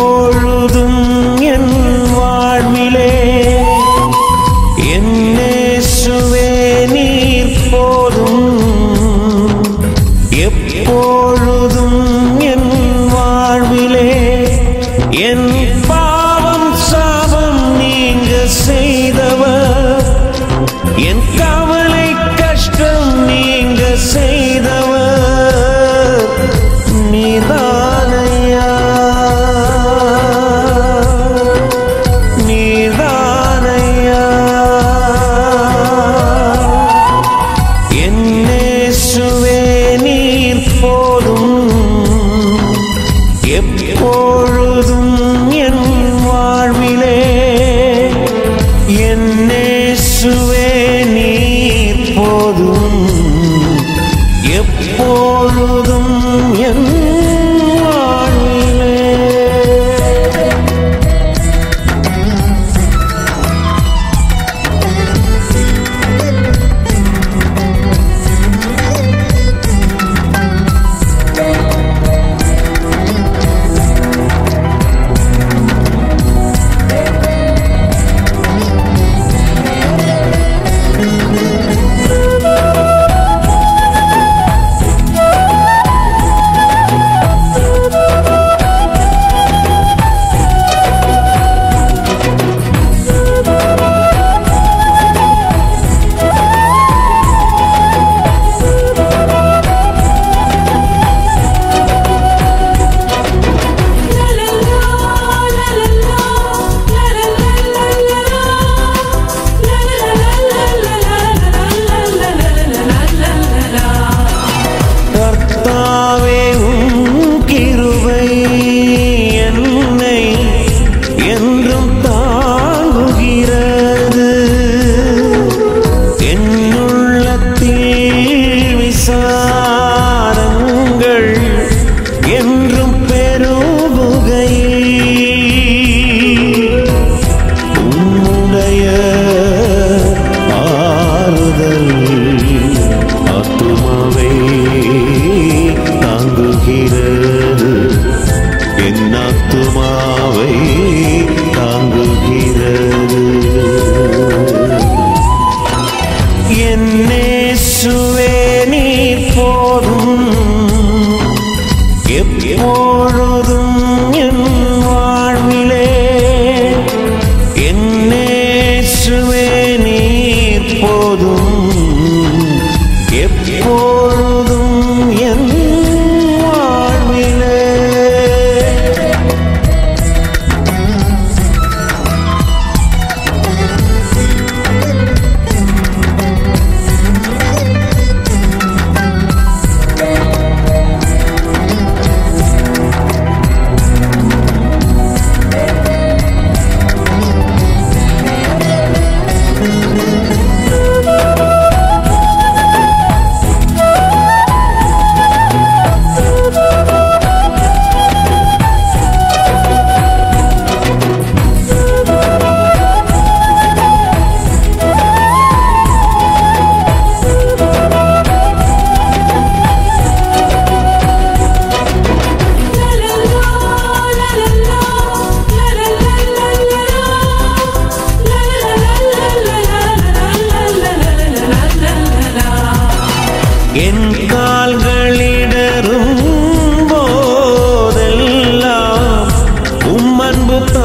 எப்பொழுதும் என் வாழ்விலே என்னேசுவே நீர் போதும் எப்பொழுதும் என் வாழ்விலே என் பாவம் சாபம் நீங்க செய்தவர் என் கவலை கஷ்டம் நீங்க செய்தவர் நீதானையா நீதானையா என்னேசுவே நீர் போதும் எப்பொழுதும் என் வாழ்விலே என்னேசுவே நீர் போதும் எப்பொழுதும் என் வாழ்விலே கர்த்தாவே உம் கிருபை என்னை என்றும் தாங்குகிறது என்னுள்ளத்தில் விசாரங்கள் என்றும் பெருகுகையில் உம்முடைய ஆறுதல் ஆத்துமாவை தாங்குகிறது என் ஆத்துமாவை தாங்குகிறது என்னேசுவே நீர் போதும் எப்பொழுதும் என் வாழ்விலே என்னேசுவே நீர் போதும் எப்பொழுதும் என் வாழ்விலே என் கால்களிடரும் போதெல்லாம் உம் அன்பு